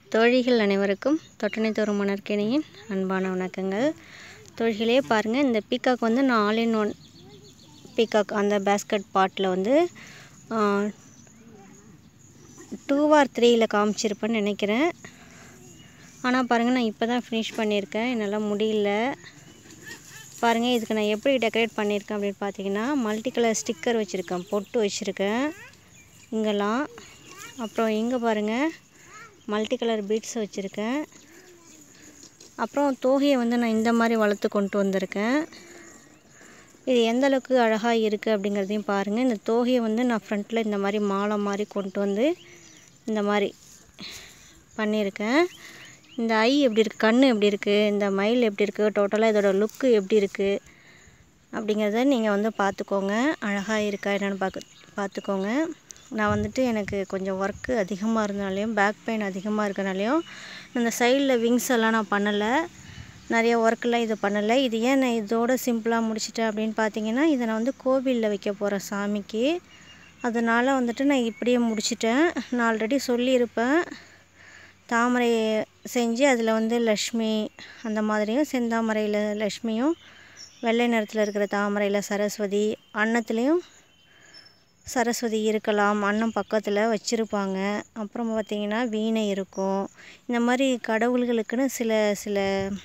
தோழிகள் அனைவருக்கும் தொட்டனை தோறும் மணற்கேணியின் அன்பான வணக்கங்கள் தோழிகளே பாருங்கள் இந்த பீகாக் வந்து நான் ஆல் இன் ஒன் பீகாக் அந்த பேஸ்கட் பாட்டில் வந்து டூ ஆர் த்ரீயில் காமிச்சிருப்பேன்னு நினைக்கிறேன் ஆனால் பாருங்கள் நான் இப்போ தான் ஃபினிஷ் பண்ணியிருக்கேன் என்னால் முடியல பாருங்கள் இதுக்கு நான் எப்படி டெக்கரேட் பண்ணியிருக்கேன் அப்படின்னு பார்த்தீங்கன்னா மல்டி கலர் ஸ்டிக்கர் வச்சுருக்கேன் பொட்டு வச்சுருக்கேன் இங்கெல்லாம் அப்புறம் இங்கே பாருங்கள் மல்டி கலர் பீட்ஸ் வச்சுருக்கேன் அப்புறம் தோகையை வந்து நான் இந்த மாதிரி வளர்த்து கொண்டு வந்திருக்கேன் இது எந்த அளவுக்கு அழகாக இருக்குது அப்படிங்கிறதையும் பாருங்கள் இந்த தோகையை வந்து நான் ஃப்ரண்ட்டில் இந்த மாதிரி மாலை மாதிரி கொண்டு வந்து இந்த மாதிரி பண்ணியிருக்கேன் இந்த ஐ எப்படி இருக்குது கண் எப்படி இருக்குது இந்த மயில் எப்படி இருக்குது டோட்டலாக இதோட லுக்கு எப்படி இருக்குது அப்படிங்கிறத நீங்கள் வந்து பார்த்துக்கோங்க அழகாக இருக்கா என்னென்னு பார்க்க பார்த்துக்கோங்க நான் வந்துட்டு எனக்கு கொஞ்சம் ஒர்க்கு அதிகமாக இருந்தனாலையும் பேக் பெயின் அதிகமாக இருக்கனாலையும் இந்த சைடில் விங்ஸ் எல்லாம் நான் பண்ணலை நிறைய ஒர்க்கெலாம் இது பண்ணலை இது ஏன் நான் இதோட சிம்பிளாக முடிச்சிட்டேன் அப்படின்னு பார்த்தீங்கன்னா இதை நான் வந்து கோவிலில் வைக்க போகிறேன் சாமிக்கு அதனால் வந்துட்டு நான் இப்படியே முடிச்சிட்டேன் நான் ஆல்ரெடி சொல்லியிருப்பேன் தாமரை செஞ்சு அதில் வந்து லக்ஷ்மி அந்த மாதிரியும் செந்தாமரையில் லக்ஷ்மியும் வெள்ளை நிறத்தில் இருக்கிற தாமரையில் சரஸ்வதி அன்னத்துலேயும் சரஸ்வதி இருக்கலாம் அன்னம் பக்கத்தில் வச்சுருப்பாங்க அப்புறம் பார்த்திங்கன்னா வீணை இருக்கும் இந்த மாதிரி கடவுள்களுக்குன்னு சில சில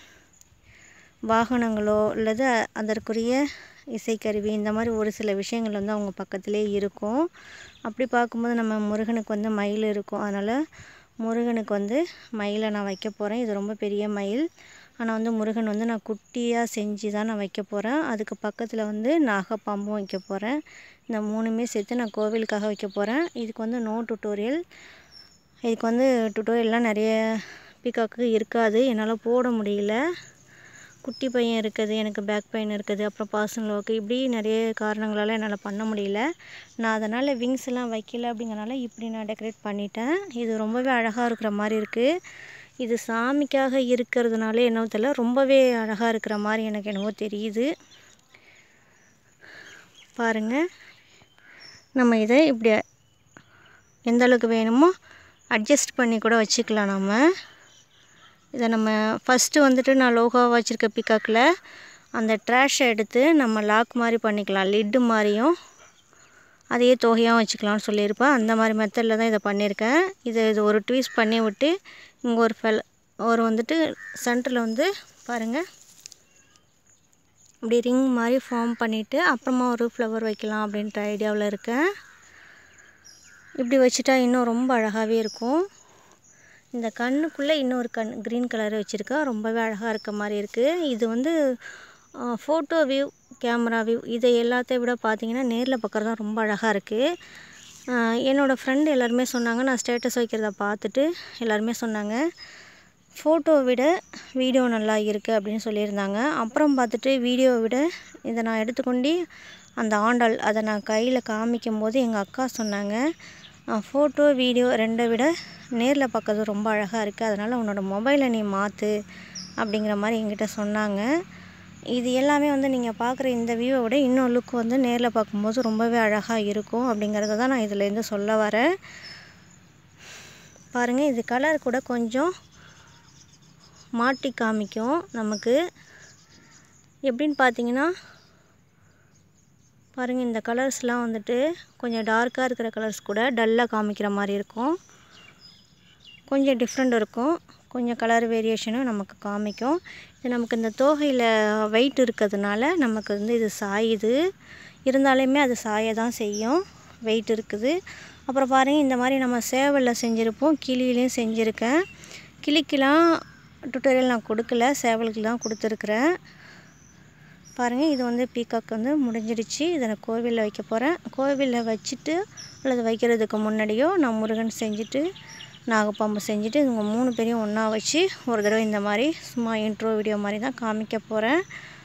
வாகனங்களோ அல்லது அதற்குரிய இசைக்கருவி இந்த மாதிரி ஒரு சில விஷயங்கள் வந்து அவங்க பக்கத்திலே இருக்கும் அப்படி பார்க்கும்போது நம்ம முருகனுக்கு வந்து மயில் இருக்கும் அதனால் முருகனுக்கு வந்து மயிலை நான் வைக்க போகிறேன் இது ரொம்ப பெரிய மயில் ஆனால் வந்து முருகன் வந்து நான் குட்டியாக செஞ்சு தான் நான் வைக்க போகிறேன் அதுக்கு பக்கத்தில் வந்து நாகப்பாம்பும் வைக்க போகிறேன் இந்த மூணுமே சேர்த்து நான் கோவிலுக்காக வைக்க போகிறேன் இதுக்கு வந்து நோ டுட்டோரியல் இதுக்கு வந்து டுட்டோரியல்லாம் நிறைய பீக்காக்கு இருக்காது என்னால் போட முடியல குட்டி பையன் இருக்குது எனக்கு பேக் பெயின் இருக்குது அப்புறம் பர்சனல் ஒர்க்கு இப்படி நிறைய காரணங்களால் என்னால் பண்ண முடியல நான் அதனால் விங்ஸ் எல்லாம் வைக்கல அப்படிங்கிறனால இப்படி நான் டெக்கரேட் பண்ணிட்டேன் இது ரொம்பவே அழகாக இருக்கிற மாதிரி இருக்குது இது சாமிக்காக இருக்கிறதுனால என்னவோ தெரியல ரொம்பவே அழகாக இருக்கிற மாதிரி எனக்கு என்னவோ தெரியுது பாருங்கள் நம்ம இதை இப்படி எந்த அளவுக்கு வேணுமோ அட்ஜஸ்ட் பண்ணி கூட வச்சுக்கலாம் நம்ம இதை நம்ம ஃபஸ்ட்டு வந்துட்டு நான் லோகாவாக வச்சுருக்க பிக்காக்கில் அந்த ட்ராஷை எடுத்து நம்ம லாக் மாதிரி பண்ணிக்கலாம் லிட்டு மாதிரியும் அதையே தொகையாகவும் வச்சுக்கலாம்னு சொல்லியிருப்பேன் அந்த மாதிரி மெத்தடில் தான் இதை பண்ணியிருக்கேன் இதை இது ஒரு ட்வீஸ் பண்ணி விட்டு இங்கே ஒரு ஃபெல் ஒரு வந்துட்டு சென்டரில் வந்து பாருங்கள் இப்படி ரிங் மாதிரி ஃபார்ம் பண்ணிவிட்டு அப்புறமா ஒரு ஃப்ளவர் வைக்கலாம் அப்படின்ற ஐடியாவில் இருக்கேன் இப்படி வச்சுட்டா இன்னும் ரொம்ப அழகாகவே இருக்கும் இந்த கண்ணுக்குள்ளே இன்னொரு கண் க்ரீன் கலர் வச்சுருக்கேன் ரொம்பவே அழகாக இருக்க மாதிரி இருக்குது இது வந்து ஃபோட்டோ வியூ கேமரா வியூ இதை எல்லாத்தையும் விட பார்த்தீங்கன்னா நேரில் பார்க்குறது தான் ரொம்ப அழகாக இருக்குது என்னோடய ஃப்ரெண்டு எல்லாருமே சொன்னாங்க நான் ஸ்டேட்டஸ் வைக்கிறத பார்த்துட்டு எல்லாருமே சொன்னாங்க ஃபோட்டோவை விட வீடியோ நல்லா இருக்குது அப்படின்னு சொல்லியிருந்தாங்க அப்புறம் பார்த்துட்டு வீடியோவை விட இதை நான் எடுத்துக்கொண்டு அந்த ஆண்டாள் அதை நான் கையில் காமிக்கும் போது எங்கள் அக்கா சொன்னாங்க ஃபோட்டோ வீடியோ ரெண்டை விட நேரில் பார்க்கறது ரொம்ப அழகாக இருக்குது அதனால் உன்னோட மொபைலை நீ மாற்று அப்படிங்கிற மாதிரி என்கிட்ட சொன்னாங்க இது எல்லாமே வந்து நீங்கள் பார்க்குற இந்த வியூவை விட இன்னும் லுக் வந்து நேரில் பார்க்கும்போது ரொம்பவே அழகாக இருக்கும் அப்படிங்கிறத தான் நான் இதிலேருந்து சொல்ல வரேன் பாருங்கள் இது கலர் கூட கொஞ்சம் மாட்டி காமிக்கும் நமக்கு எப்படின்னு பார்த்தீங்கன்னா பாருங்கள் இந்த கலர்ஸ்லாம் வந்துட்டு கொஞ்சம் டார்க்காக இருக்கிற கலர்ஸ் கூட டல்லாக காமிக்கிற மாதிரி இருக்கும் கொஞ்சம் டிஃப்ரெண்ட் இருக்கும் கொஞ்சம் கலர் வேரியேஷனும் நமக்கு காமிக்கும் இது நமக்கு இந்த தோகையில் வெயிட் இருக்கிறதுனால நமக்கு வந்து இது சாயுது இருந்தாலுமே அது சாய தான் செய்யும் வெயிட் இருக்குது அப்புறம் பாருங்கள் இந்த மாதிரி நம்ம சேவலில் செஞ்சுருப்போம் கிளியிலையும் செஞ்சுருக்கேன் கிளிக்கெலாம் டுட்டோரியல் நான் கொடுக்கல சேவலுக்கு தான் கொடுத்துருக்குறேன் பாருங்கள் இது வந்து பீகாக் வந்து முடிஞ்சிடுச்சு இதை நான் கோவிலில் வைக்க போகிறேன் கோவிலில் வச்சுட்டு அல்லது வைக்கிறதுக்கு முன்னாடியோ நான் முருகன் செஞ்சுட்டு நாகப்பாம்பு செஞ்சுட்டு இவங்க மூணு பேரையும் ஒன்றா வச்சு ஒரு தடவை இந்த மாதிரி சும்மா இன்ட்ரோ வீடியோ மாதிரி தான் காமிக்க போகிறேன்